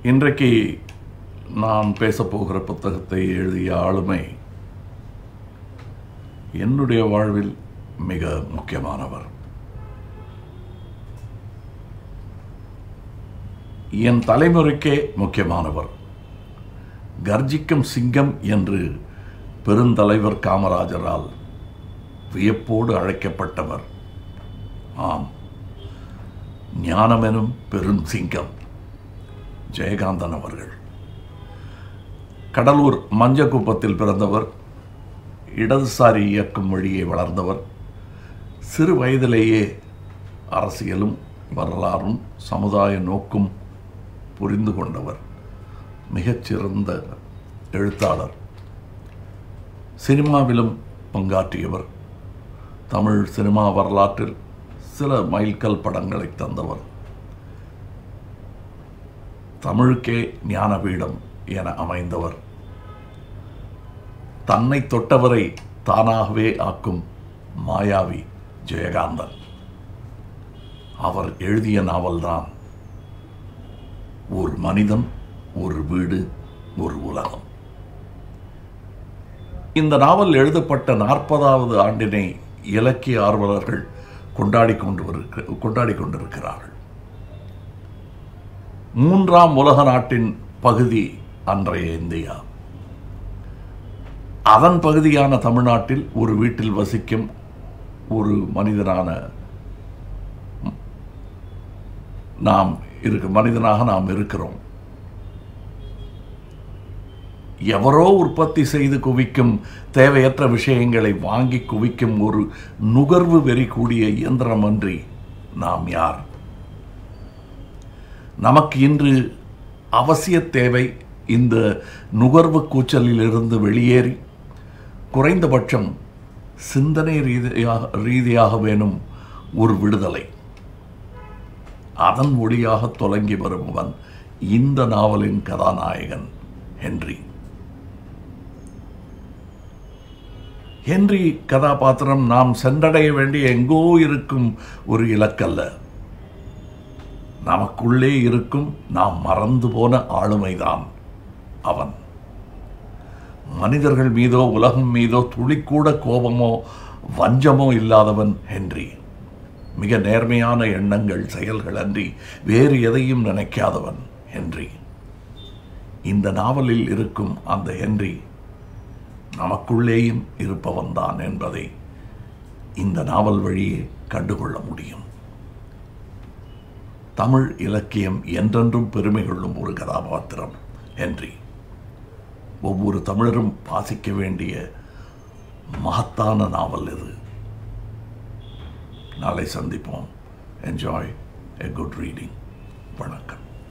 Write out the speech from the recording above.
இன்றைக்கு நான் பேசப்போகிற புத்தகத்தை எழுதிய ஆளுமை என்னுடைய வாழ்வில் மிக முக்கியமானவர் என் தலைமுறைக்கே முக்கியமானவர் கர்ஜிக்கும் சிங்கம் என்று பெருந்தலைவர் காமராஜரால் வியப்போடு அழைக்கப்பட்டவர் ஆம் ஞானமெனும் பெருஞ்சிங்கம் ஜெயகாந்தன் அவர்கள் கடலூர் மஞ்சக்குப்பத்தில் பிறந்தவர் இடதுசாரி இயக்கம் வழியே வளர்ந்தவர் சிறு வயதிலேயே அரசியலும் வரலாறும் சமுதாய நோக்கும் புரிந்து கொண்டவர் மிகச்சிறந்த எழுத்தாளர் சினிமாவிலும் பங்காற்றியவர் தமிழ் சினிமா வரலாற்றில் சில மைல்கல் படங்களை தந்தவர் தமிழுக்கே ஞானபீடம் என அமைந்தவர் தன்னை தொட்டவரை தானாகவே ஆக்கும் மாயாவி ஜெயகாந்தன் அவர் எழுதிய நாவல்தான் ஒரு மனிதன் ஒரு வீடு ஒரு உலகம் இந்த நாவல் எழுதப்பட்ட நாற்பதாவது ஆண்டினை இலக்கிய ஆர்வலர்கள் கொண்டாடி கொண்டு வருக- கொண்டாடி கொண்டிருக்கிறார்கள் மூன்றாம் உலக நாட்டின் பகுதி அன்றைய இந்தியா அதன் பகுதியான தமிழ்நாட்டில் ஒரு வீட்டில் வசிக்கும் ஒரு மனிதனான நாம் இருக்கு மனிதனாக நாம் இருக்கிறோம் எவரோ உற்பத்தி செய்து குவிக்கும் தேவையற்ற விஷயங்களை வாங்கி குவிக்கும் ஒரு நுகர்வு வெறி கூடிய இயந்திரம் அன்றி நாம் யார் நமக்கு இன்று அவசிய தேவை இந்த நுகர்வு கூச்சலிலிருந்து வெளியேறி குறைந்தபட்சம் சிந்தனை ரீதியாக ரீதியாக வேணும் ஒரு விடுதலை அதன் ஒளியாக தொலங்கி வருபவன் இந்த நாவலின் கதாநாயகன் ஹென்றி ஹென்றி கதாபாத்திரம் நாம் சென்றடைய வேண்டிய எங்கோ இருக்கும் ஒரு இலக்கல்ல நமக்குள்ளே இருக்கும் நாம் மறந்து போன ஆளுமைதான் அவன் மனிதர்கள் மீதோ உலகம் மீதோ துளிக்கூட கோபமோ வஞ்சமோ இல்லாதவன் ஹென்றி மிக நேர்மையான எண்ணங்கள் செயல்கள் அன்றி வேறு எதையும் நினைக்காதவன் ஹென்றி இந்த நாவலில் இருக்கும் அந்த ஹென்றி நமக்குள்ளேயும் இருப்பவன்தான் என்பதை இந்த நாவல் வழியே கண்டுகொள்ள முடியும் தமிழ் இலக்கியம் என்றென்றும் பெருமை கொள்ளும் ஒரு கதாபாத்திரம் ஹென்றி ஒவ்வொரு தமிழரும் வாசிக்க வேண்டிய மகத்தான நாவல் இது நாளை சந்திப்போம் என்ஜாய் எ குட் ரீடிங் வணக்கம்